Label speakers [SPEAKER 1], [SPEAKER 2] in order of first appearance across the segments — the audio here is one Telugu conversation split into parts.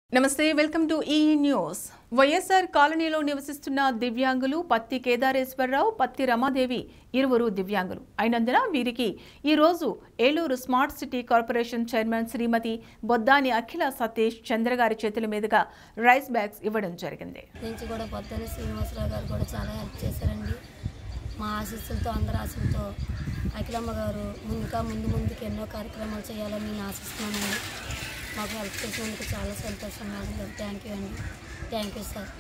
[SPEAKER 1] నమస్తే వెల్కమ్ టు ఈ న్యూస్ వైఎస్ఆర్ కాలనీలో నివసిస్తున్న దివ్యాంగులు పత్తి కేదారేశ్వరరావు పత్తి రమాదేవి ఇరువురు దివ్యాంగులు అయినందున వీరికి ఈ రోజు Eluru smart city corporation chairman Srimathi Boddani Akhila Satish చంద్రగారి చేతుల మీదుగా రైస్ బ్యాగ్స్ ఇవ్వడం జరిగింది
[SPEAKER 2] నుంచి కూడా పొద్దున్న శ్రీనివాసరావు గారు కూడా చాలా హెల్ప్ చేశారండి మా ఆశీస్సులతో అందరి ఆశలతో అఖిలమ్మ గారు ఇంకా ముందు ముందుకు ఎన్నో కార్యక్రమాలు చేయాలని నేను ఆశిస్తున్నానండి మాకు హెల్ప్ చేసినందుకు చాలా సంతోషం మేడం గారు థ్యాంక్ యూ అండి థ్యాంక్ యూ సార్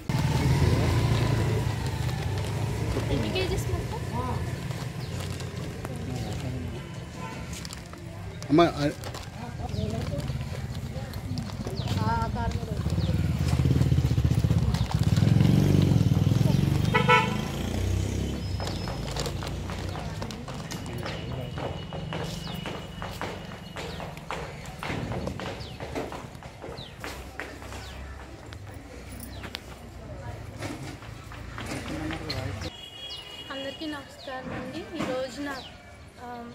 [SPEAKER 3] ఎన్ని కేజీస్ మొత్తం
[SPEAKER 4] అమ్మ ఆ-
[SPEAKER 3] అందరికీ నమస్కారం అండి ఈ రోజున ఆమ్,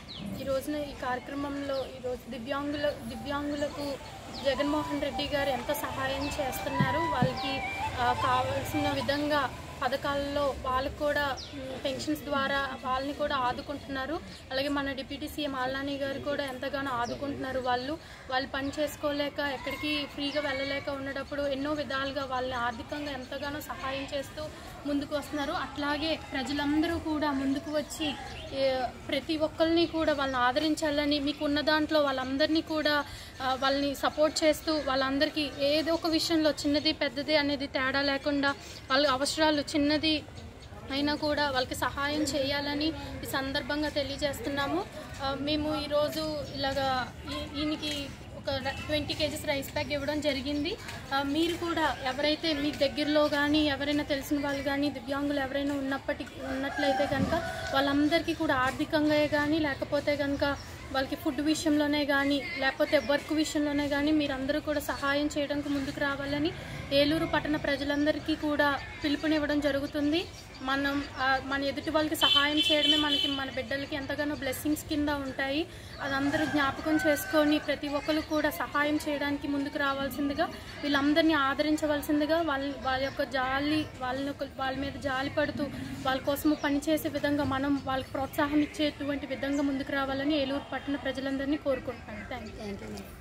[SPEAKER 3] ఈ రోజున ఈ కార్యక్రమంలో ఈరోజు దివ్యాంగుల దివ్యాంగులకు జగన్మోహన్ రెడ్డి గారు ఎంత సహాయం చేస్తున్నారు వాళ్ళకి ఆ, కావాల్సిన విధంగా పథకాల్లో వాళ్ళకు కూడా మ్, పెన్షన్స్ ద్వారా వాళ్ళని కూడా ఆదుకుంటున్నారు అలాగే మన డిప్యూటీ సీఎం ఆల్నాని గారు కూడా ఎంతగానో ఆదుకుంటున్నారు వాళ్ళు వాళ్ళు పని చేసుకోలేక ఎక్కడికి ఫ్రీగా వెళ్ళలేక ఉన్నప్పుడు ఎన్నో విధాలుగా వాళ్ళని ఆర్థికంగా ఎంతగానో సహాయం చేస్తూ ముందుకు వస్తున్నారు అట్లాగే ప్రజలందరూ కూడా ముందుకు వచ్చి ఏ, ప్రతి ఒక్కరిని కూడా వాళ్ళని ఆదరించాలని మీకు ఉన్న దాంట్లో వాళ్ళందరినీ కూడా ఆ, వాళ్ళని సపోర్ట్ చేస్తూ వాళ్ళందరికీ ఏదో ఒక విషయంలో చిన్నది పెద్దది అనేది తేడా లేకుండా వాళ్ళ అవసరాలు చిన్నది అయినా కూడా వాళ్ళకి సహాయం చేయాలని ఈ సందర్భంగా తెలియజేస్తున్నాము ఆ, మేము ఈరోజు ఇలాగా ఈ- ఈయనకి ఒక ట్వంటీ కేజీస్ రైస్ బ్యాగ్ ఇవ్వడం జరిగింది ఆ, మీరు కూడా ఎవరైతే మీ దగ్గరలో కానీ ఎవరైనా తెలిసిన వాళ్ళు కానీ దివ్యాంగులు ఎవరైనా ఉన్నప్పటికీ ఉన్నట్లయితే కనుక వాళ్ళందరికీ కూడా ఆర్థికంగా కానీ లేకపోతే కనుక వాళ్ళకి ఫుడ్ విషయంలోనే కానీ లేకపోతే వర్క్ విషయంలోనే కానీ మీరందరూ కూడా సహాయం చేయడానికి ముందుకు రావాలని ఏలూరు పట్టణ ప్రజలందరికీ కూడా పిలుపునివ్వడం జరుగుతుంది మనం ఆ, మన ఎదుటి వాళ్ళకి సహాయం చేయడమే మనకి మన బిడ్డలకి ఎంతగానో బ్లెస్సింగ్స్ కింద ఉంటాయి అదందరూ జ్ఞాపకం చేసుకొని ప్రతి ఒక్కరు కూడా సహాయం చేయడానికి ముందుకు రావాల్సిందిగా వీళ్ళందరినీ ఆదరించవలసిందిగా వాళ్ళ వాళ్ళ యొక్క జాలి వాళ్ళని ఒక- వాళ్ళ మీద జాలి పడుతూ వాళ్ళ కోసము పనిచేసే విధంగా మనం వాళ్ళకి ప్రోత్సాహం ఇచ్చేటువంటి విధంగా ముందుకు రావాలని ఏలూరు పట్టణ ప్రజలందరినీ కోరుకుంటున్నాను thank you
[SPEAKER 2] thank you madam